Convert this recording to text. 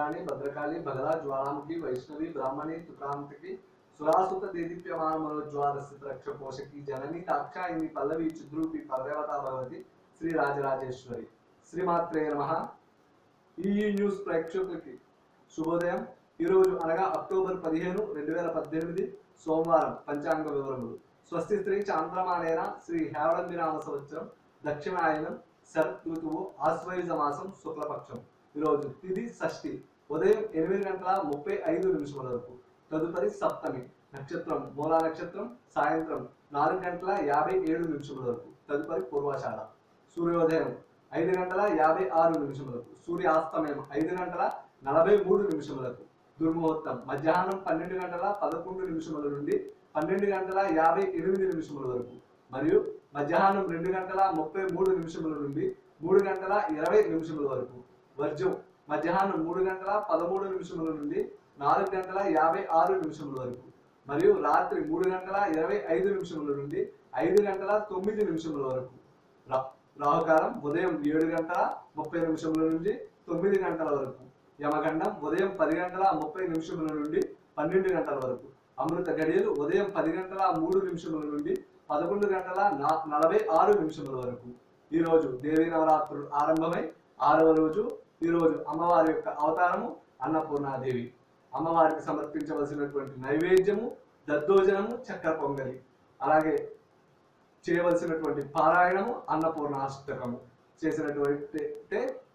ఇంద్రాణి భద్రకాళి బగల జ్వాలాముఖి వైష్ణవి బ్రాహ్మణి తుకాంతకి సురాసుత దేదీప్యమాన మనోజ్వాల రక్ష పోషకి జనని దాక్షాయిని పల్లవి చిద్రూపి పర్దేవతా భగవతి శ్రీ రాజరాజేశ్వరి శ్రీమాత్రే నమ ఈ న్యూస్ ప్రేక్షకులకి శుభోదయం ఈరోజు అనగా అక్టోబర్ పదిహేను రెండు వేల పద్దెనిమిది సోమవారం పంచాంగ వివరములు స్వస్తి శ్రీ చాంద్రమానేన శ్రీ హేవళంబి నామ సంవత్సరం దక్షిణాయనం శరత్ ఋతువు ఆశ్వయుజ మాసం శుక్లపక్షం ఈరోజు తిది షష్ఠి ఉదయం ఎనిమిది గంటల ముప్పై ఐదు నిమిషముల వరకు తదుపరి సప్తమి నక్షత్రం మూలా నక్షత్రం సాయంత్రం నాలుగు గంటల యాభై ఏడు నిమిషముల వరకు తదుపరి పూర్వాషాఢ సూర్యోదయం ఐదు గంటల యాభై ఆరు నిమిషములకు సూర్యాస్తమయం ఐదు గంటల నలభై మూడు నిమిషములకు దుర్ముహూర్తం మధ్యాహ్నం పన్నెండు గంటల పదకొండు నిమిషముల నుండి పన్నెండు గంటల యాభై ఎనిమిది నిమిషముల వరకు మరియు మధ్యాహ్నం రెండు గంటల ముప్పై మూడు నిమిషముల నుండి మూడు గంటల ఇరవై నిమిషముల వరకు వర్జం మధ్యాహ్నం మూడు గంటల పదమూడు నిమిషముల నుండి నాలుగు గంటల యాభై ఆరు నిమిషముల వరకు మరియు రాత్రి మూడు గంటల ఇరవై ఐదు నిమిషముల నుండి ఐదు గంటల తొమ్మిది నిమిషముల వరకు రా- రాహుకాలం ఉదయం ఏడు గంటల ముప్పై నిమిషముల నుండి తొమ్మిది గంటల వరకు యమగండం ఉదయం పది గంటల ముప్పై నిమిషముల నుండి పన్నెండు గంటల వరకు అమృత గడియలు ఉదయం పది గంటల మూడు నిమిషముల నుండి పదకొండు గంటల నా- నలభై ఆరు నిమిషముల వరకు ఈ రోజు దేవీ నవరాత్రులు ఆరంభమై ఆరవ రోజు ఈ రోజు అమ్మవారి యొక్క అవతారము అన్నపూర్ణాదేవి అమ్మవారికి సమర్పించవలసినటువంటి నైవేద్యము దద్దోజనము చక్కెర పొంగలి అలాగే చేయవలసినటువంటి పారాయణము అన్నపూర్ణాష్టకము చేసినటువంటి అంటే